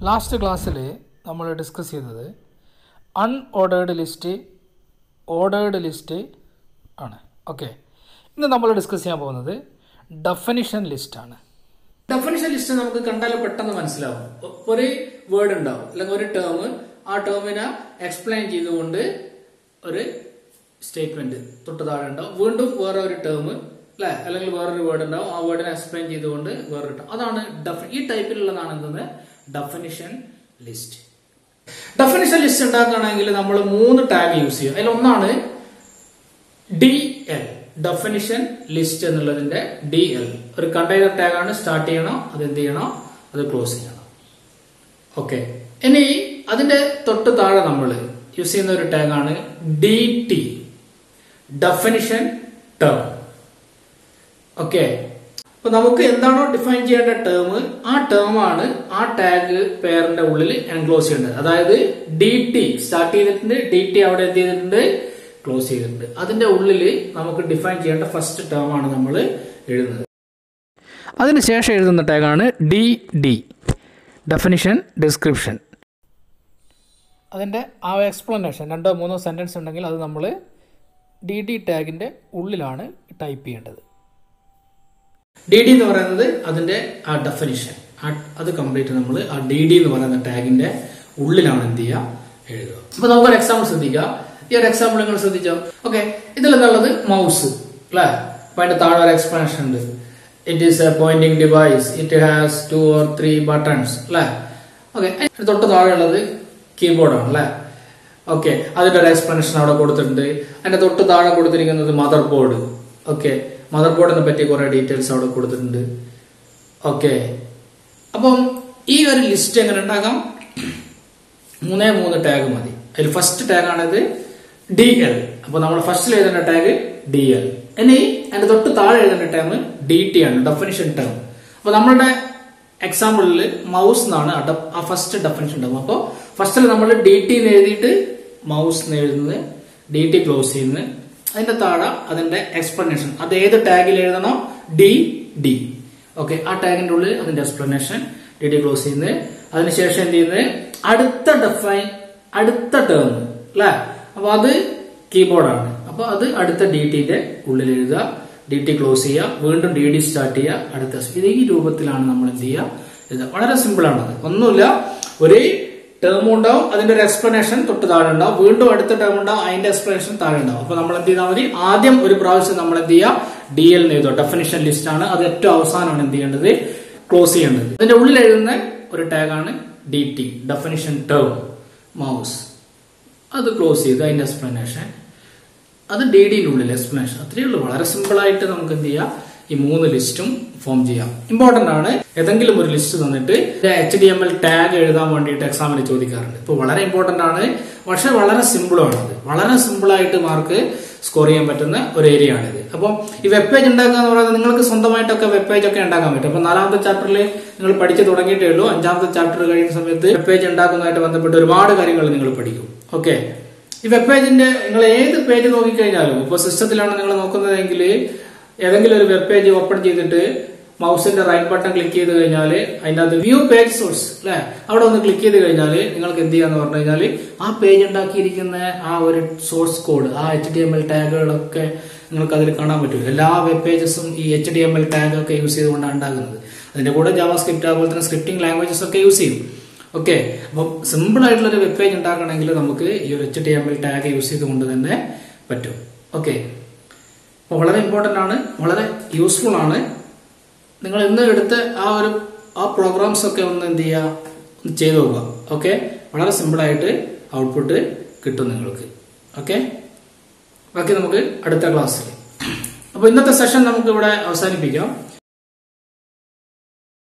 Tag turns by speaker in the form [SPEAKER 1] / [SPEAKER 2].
[SPEAKER 1] Last ക്ലാസ്സിൽ നമ്മൾ discuss ചെയ്തത് അൺഓർഡേർഡ് ലിസ്റ്റ് ഓർഡേർഡ് ലിസ്റ്റ് ആണ് ഓക്കെ ഇന്ന് നമ്മൾ ഡിസ്കസ് ചെയ്യാൻ പോകുന്നത് ഡെഫിനിഷൻ ലിസ്റ്റാണ്
[SPEAKER 2] ഡെഫിനിഷൻ ലിസ്റ്റ് നമുക്ക് കണ്ടാൽ പെട്ടെന്ന് മനസ്സിലാവും ഒ- ഒരു വേർഡ് ഉണ്ടാവും അല്ലെങ്കിൽ ഒരു ടേം ആ ടേമിനെ എക്സ്പ്ലെയിൻ ചെയ്തുകൊണ്ട് ഒരു സ്റ്റേറ്റ്മെന്റ് തൊട്ട് താഴെ ഉണ്ടാവും വീണ്ടും വേറെ ഒരു ടേം അല്ലെ അല്ലെങ്കിൽ വേറൊരു വേർഡ് ഉണ്ടാവും ആ വേർഡിനെ എക്സ്പ്ലെയിൻ ചെയ്തുകൊണ്ട് വേറൊരു term. അതാണ് ഡെഫി ഈ ടൈപ്പിലുള്ളതാണ് എന്തെന്ന് ഡെഫിനിഷൻ ലിസ്റ്റ് ഡെഫിനിഷൻ ലിസ്റ്റ് ഉണ്ടാക്കുകയാണെങ്കിൽ നമ്മൾ മൂന്ന് ടാഗ് യൂസ് ചെയ്യും അതിൽ ഒന്നാണ് ഡി എൽ ഡെഫിനിഷൻ ലിസ്റ്റ് എന്നുള്ളതിന്റെ ഡി എൽ ഒരു കണ്ടെയ്നർ ടാഗ് ആണ് സ്റ്റാർട്ട് ചെയ്യണം അത് എന്ത് ചെയ്യണം അത് ക്ലോസ് ചെയ്യണം ഓക്കെ ഇനി അതിന്റെ തൊട്ട് താഴെ നമ്മൾ യൂസ് ചെയ്യുന്ന ഒരു ടാഗ് ആണ് D T definition term okay അപ്പൊ നമുക്ക് എന്താണോ ഡിഫൈൻ ചെയ്യേണ്ട ടേം ആ ടേം ആണ് ആ ടാഗ് പേരിന്റെ ഉള്ളിൽ എൻക്ലോസ് ചെയ്യേണ്ടത് അതായത് ഡി ടി സ്റ്റാർട്ട് ചെയ്തിട്ടുണ്ട് ഡി ടി അവിടെ എന്ത് ചെയ്തിട്ടുണ്ട് ക്ലോസ് ചെയ്തിട്ടുണ്ട് അതിന്റെ ഉള്ളിൽ നമുക്ക് ഡിഫൈൻ ചെയ്യേണ്ട ഫസ്റ്റ് ടേം ആണ് നമ്മൾ എഴുതുന്നത്
[SPEAKER 1] അതിനുശേഷം എഴുതുന്ന ടാഗാണ് ഡി ഡി ഡെഫിനിഷൻ ഡിസ്ക്രിപ്ഷൻ അതിൻ്റെ ആ എക്സ്പ്ലനേഷൻ രണ്ടോ മൂന്നോ സെൻറ്റൻസ് ഉണ്ടെങ്കിൽ അത് നമ്മൾ ഡി ഡി ടാഗിൻ്റെ ഉള്ളിലാണ് ടൈപ്പ് ചെയ്യേണ്ടത്
[SPEAKER 2] ഡി ഡി എന്ന് പറയുന്നത് അതിന്റെ ആ ഡെഫിനിഷൻ അത് കംപ്ലീറ്റ് നമ്മൾ ആ ഡി ഡി എന്ന് പറയുന്ന ടാഗിന്റെ ഉള്ളിലാണ് എന്ത് ചെയ്യുക എഴുതുക അപ്പൊ നമുക്കൊരു എക്സാമ്പിൾ ശ്രദ്ധിക്കുക ഈ ഒരു എക്സാമ്പിൾ നിങ്ങൾ ശ്രദ്ധിച്ചോ ഓക്കെ ഇതിൽ എന്നുള്ളത് മൗസ് അല്ലെ അപ്പൊ അതിന്റെ താഴെ ഒരു എക്സ്പ്ലനേഷൻ ഉണ്ട് it is a pointing device it has two or three buttons അല്ലെ ഓക്കെ തൊട്ട് താഴെ ഉള്ളത് കീബോർഡാണ് അല്ലെ ഓക്കെ അതിന്റെ ഒരു എക്സ്പ്ലനേഷൻ അവിടെ കൊടുത്തിട്ടുണ്ട് അതിന്റെ തൊട്ട് താഴെ കൊടുത്തിരിക്കുന്നത് മദർ ബോർഡ് ഓക്കെ മദർ ബോർഡിനെ പറ്റി കുറെ ഡീറ്റെയിൽസ് അവിടെ കൊടുത്തിട്ടുണ്ട് ഓക്കെ അപ്പം ഈ ഒരു ലിസ്റ്റ് എങ്ങനെ ഉണ്ടാക്കാം മൂന്നേ മൂന്ന് ടാഗ് മതി അതിൽ ഫസ്റ്റ് ടാഗ് ആണിത് ഡി എൽ അപ്പൊ നമ്മൾ ഫസ്റ്റിൽ എഴുതേണ്ട ടാഗ് ഡി എൽ ഇനി അതിന്റെ തൊട്ട് താഴെ എഴുതേണ്ട ടേം ഡി ടി ആണ് ഡെഫിനിഷൻ ടേം അപ്പൊ നമ്മളുടെ എക്സാമ്പിളിൽ മൗസ് എന്നാണ് ആ ഡെ- ആ ഫസ്റ്റ് ഡെഫിനിഷൻ ടേം അപ്പോൾ ഫസ്റ്റിൽ നമ്മൾ ഡി ടി എന്ന് എഴുതിയിട്ട് മൗസ് എന്ന് എഴുതുന്നത് ഡി ടി ക്ലോസ് ചെയ്യുന്നത് അതിന്റെ താഴെ അതിന്റെ എക്സ്പ്ലനേഷൻ അത് ഏത് ടാഗിൽ എഴുതണം ഡി ഡി ഓക്കെ ആ ടാഗിന്റെ ഉള്ളിൽ അതിന്റെ എക്സ്പ്ലനേഷൻ ഡി ഡി ക്ലോസ് ചെയ്യുന്നത് അതിനുശേഷം എന്ത് ചെയ്യുന്നത് അടുത്ത ഡെഫൈൻ അടുത്ത ടേം അല്ലെ അപ്പൊ അത് കീബോർഡാണ് അപ്പൊ അത് അടുത്ത ഡി ടിന്റെ ഉള്ളിൽ എഴുതുക ഡി ടി ക്ലോസ് ചെയ്യുക വീണ്ടും ഡി ഡി സ്റ്റാർട്ട് ചെയ്യുക അടുത്ത ഇത് ഈ രൂപത്തിലാണ് നമ്മൾ എന്ത് ചെയ്യുക ഇത് വളരെ സിമ്പിൾ ആണത് ഒന്നുമില്ല ഒരു ടേം ഉണ്ടാവും അതിന്റെ ഒരു എക്സ്പ്ലനേഷൻ തൊട്ട് താഴെ ഉണ്ടാവും വീണ്ടും അടുത്ത ടേം ഉണ്ടാവും അതിന്റെ എക്സ്പ്ലനേഷൻ താഴെ ഉണ്ടാവും അപ്പൊ നമ്മൾ എന്ത് ചെയ്താൽ മതി ആദ്യം ഒരു പ്രാവശ്യം നമ്മൾ എന്ത് ചെയ്യുക ഡി എൽ എഴുതുക ഡെഫിനിഷൻ ലിസ്റ്റ് ആണ് അത് ഏറ്റവും അവസാനമാണ് എന്ത് ചെയ്യേണ്ടത് ക്ലോസ് ചെയ്യേണ്ടത് അതിന്റെ ഉള്ളിൽ എഴുതുന്ന ഒരു ടാഗാണ് D T definition term mouse അത് ക്ലോസ് ചെയ്ത് അതിന്റെ എക്സ്പ്ലനേഷൻ അത് ഡി ഡിയുടെ ഉള്ളിൽ എക്സ്പ്ലനേഷൻ അത്രയേ ഉള്ളൂ വളരെ സിമ്പിൾ ആയിട്ട് നമുക്ക് എന്ത് ചെയ്യാം ഈ മൂന്ന് ലിസ്റ്റും ഫോം ചെയ്യാം ഇമ്പോർട്ടന്റ് ആണ് ഏതെങ്കിലും ഒരു ലിസ്റ്റ് തന്നിട്ട് H T M L tag എഴുതാൻ വേണ്ടിയിട്ട് എക്സാമിന് ചോദിക്കാറുണ്ട് ഇപ്പൊ വളരെ ഇമ്പോർട്ടന്റ് ആണ് പക്ഷെ വളരെ സിമ്പിളും ആണത് വളരെ സിമ്പിൾ ആയിട്ട് മാർക്ക് സ്കോർ ചെയ്യാൻ പറ്റുന്ന ഒരു ഏരിയ ആണിത് അപ്പം ഈ വെബ് പേജ് ഉണ്ടാക്കുക എന്ന് പറയുന്നത് നിങ്ങൾക്ക് സ്വന്തമായിട്ടൊക്കെ വെബ് പേജ് ഒക്കെ ഉണ്ടാക്കാൻ പറ്റും അപ്പൊ നാലാമത്തെ ചാപ്റ്ററിൽ നിങ്ങൾ പഠിച്ചു തുടങ്ങിയിട്ടേ ഉള്ളൂ അഞ്ചാമത്തെ ചാപ്റ്റർ കഴിയുന്ന സമയത്ത് വെബ് പേജ് ഉണ്ടാക്കുന്നതായിട്ട് ബന്ധപ്പെട്ട് ഒരുപാട് കാര്യങ്ങൾ നിങ്ങൾ പഠിക്കും ഓക്കെ ഈ വെബ് പേജിന്റെ നിങ്ങൾ ഏത് പേജ് നോക്കിക്കഴിഞ്ഞാലും ഇപ്പൊ സിസ്റ്റത്തിലാണ് നിങ്ങൾ നോക്കുന്നതെങ്കിൽ ഏതെങ്കിലും ഒരു വെബ് പേജ് ഓപ്പൺ ചെയ്തിട്ട് മൗസിന്റെ റൈറ്റ് ബട്ടൺ ക്ലിക്ക് ചെയ്ത് കഴിഞ്ഞാൽ അതിന്റെ അത് വ്യൂ പേജ് സോഴ്സ് അല്ലെ അവിടെ ഒന്ന് ക്ലിക്ക് ചെയ്ത് കഴിഞ്ഞാൽ നിങ്ങൾക്ക് എന്ത് ചെയ്യാന്ന് പറഞ്ഞു കഴിഞ്ഞാൽ ആ പേജ് ഉണ്ടാക്കിയിരിക്കുന്ന ആ ഒരു സോഴ്സ് കോഡ് ആ എച്ച് ഡി എം എൽ ടാഗുകളൊക്കെ നിങ്ങൾക്ക് അതിൽ കാണാൻ പറ്റും എല്ലാ വെബ് പേജസും ഈ H T M L tag ഒക്കെ യൂസ് ചെയ്തുകൊണ്ടാണ് ഉണ്ടാകുന്നത് അതിന്റെ കൂടെ ജാവാ സ്ക്രിപ്റ്റ് അതുപോലെ തന്നെ സ്ക്രിപ്റ്റിംഗ് ലാംഗ്വേജസ് ഒക്കെ യൂസ് ചെയ്യും ഓക്കെ അപ്പം സിമ്പിൾ ആയിട്ടുള്ള ഒരു വെബ് പേജ് ഉണ്ടാക്കണമെങ്കിൽ നമുക്ക് ഈ ഒരു H T M L tag use ചെയ്തുകൊണ്ട് തന്നെ പറ്റും ഓക്കെ അപ്പോൾ വളരെ ഇമ്പോർട്ടന്റ് ആണ് വളരെ യൂസ്ഫുൾ ആണ് നിങ്ങൾ ഇന്ന് എടുത്ത ആ ഒരു ആ പ്രോഗ്രാംസ് ഒക്കെ ഒന്ന് എന്ത് ചെയ്യുക ഒന്ന് ചെയ്തു നോക്കുക ഓക്കെ വളരെ സിമ്പിൾ ആയിട്ട് ഔട്ട്പുട്ട് കിട്ടും നിങ്ങൾക്ക് ഓക്കെ ബാക്കി നമുക്ക് അടുത്ത ക്ലാസ്സിൽ അപ്പോൾ ഇന്നത്തെ സെഷൻ നമുക്ക് ഇവിടെ അവസാനിപ്പിക്കാം